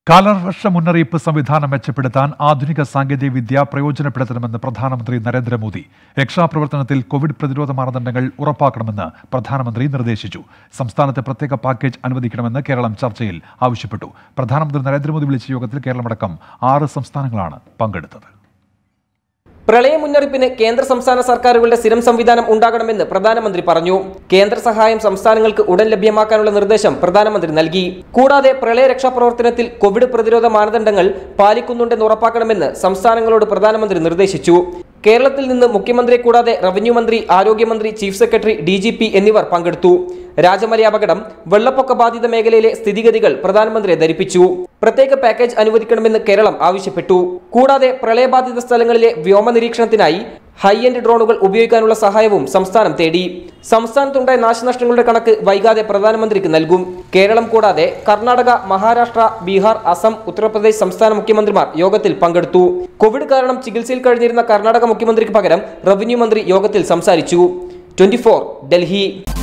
കാലവർഷ മുന്നറിയിപ്പ് സംവിധാനം മെച്ചപ്പെടുത്താൻ ആധുനിക സാങ്കേതിക വിദ്യ പ്രയോജനപ്പെടുത്തണമെന്ന് പ്രധാനമന്ത്രി നരേന്ദ്രമോദി രക്ഷാപ്രവർത്തനത്തിൽ കോവിഡ് പ്രതിരോധ മാനദണ്ഡങ്ങൾ ഉറപ്പാക്കണമെന്ന് പ്രധാനമന്ത്രി നിർദ്ദേശിച്ചു സംസ്ഥാനത്തെ പ്രത്യേക പാക്കേജ് അനുവദിക്കണമെന്ന് കേരളം ചർച്ചയിൽ ആവശ്യപ്പെട്ടു പ്രധാനമന്ത്രി നരേന്ദ്രമോദി വിളിച്ച യോഗത്തിൽ കേരളമടക്കം ആറ് സംസ്ഥാനങ്ങളാണ് പങ്കെടുത്തത് പ്രളയ മുന്നറിയിപ്പിന് കേന്ദ്ര സംസ്ഥാന സർക്കാരുകളുടെ സ്ഥിരം സംവിധാനം ഉണ്ടാകണമെന്ന് പ്രധാനമന്ത്രി പറഞ്ഞു കേന്ദ്ര സഹായം സംസ്ഥാനങ്ങൾക്ക് ഉടൻ ലഭ്യമാക്കാനുള്ള നിർദ്ദേശം പ്രധാനമന്ത്രി നൽകി കൂടാതെ പ്രളയ രക്ഷാപ്രവർത്തനത്തിൽ കോവിഡ് പ്രതിരോധ മാനദണ്ഡങ്ങൾ പാലിക്കുന്നുണ്ടെന്ന് ഉറപ്പാക്കണമെന്ന് സംസ്ഥാനങ്ങളോട് പ്രധാനമന്ത്രി നിർദ്ദേശിച്ചു കേരളത്തിൽ നിന്ന് മുഖ്യമന്ത്രിയെ കൂടാതെ റവന്യൂ മന്ത്രി ആരോഗ്യമന്ത്രി chief secretary D G P എന്നിവർ പങ്കെടുത്തു രാജമല അപകടം വെള്ളപ്പൊക്ക ബാധിത മേഖലയിലെ സ്ഥിതിഗതികൾ പ്രധാനമന്ത്രിയെ ധരിപ്പിച്ചു പ്രത്യേക പാക്കേജ് അനുവദിക്കണമെന്ന് കേരളം ആവശ്യപ്പെട്ടു കൂടാതെ പ്രളയബാധിത സ്ഥലങ്ങളിലെ വ്യോമ നിരീക്ഷണത്തിനായി ഹൈ എൻഡ് ഡ്രോണുകൾ ഉപയോഗിക്കാനുള്ള സഹായവും സംസ്ഥാനം തേടി സംസ്ഥാനത്തുണ്ടായ നാശനഷ്ടങ്ങളുടെ കണക്ക് വൈകാതെ പ്രധാനമന്ത്രിക്ക് നൽകും കേരളം കൂടാതെ കർണാടക മഹാരാഷ്ട്ര ബീഹാർ അസം ഉത്തർപ്രദേശ് സംസ്ഥാന മുഖ്യമന്ത്രിമാർ യോഗത്തിൽ പങ്കെടുത്തു കോവിഡ് കാരണം ചികിത്സയിൽ കഴിഞ്ഞിരുന്ന കർണാടക മുഖ്യമന്ത്രിക്ക് പകരം റവന്യൂ മന്ത്രി യോഗത്തിൽ സംസാരിച്ചു ട്വന്റി ഡൽഹി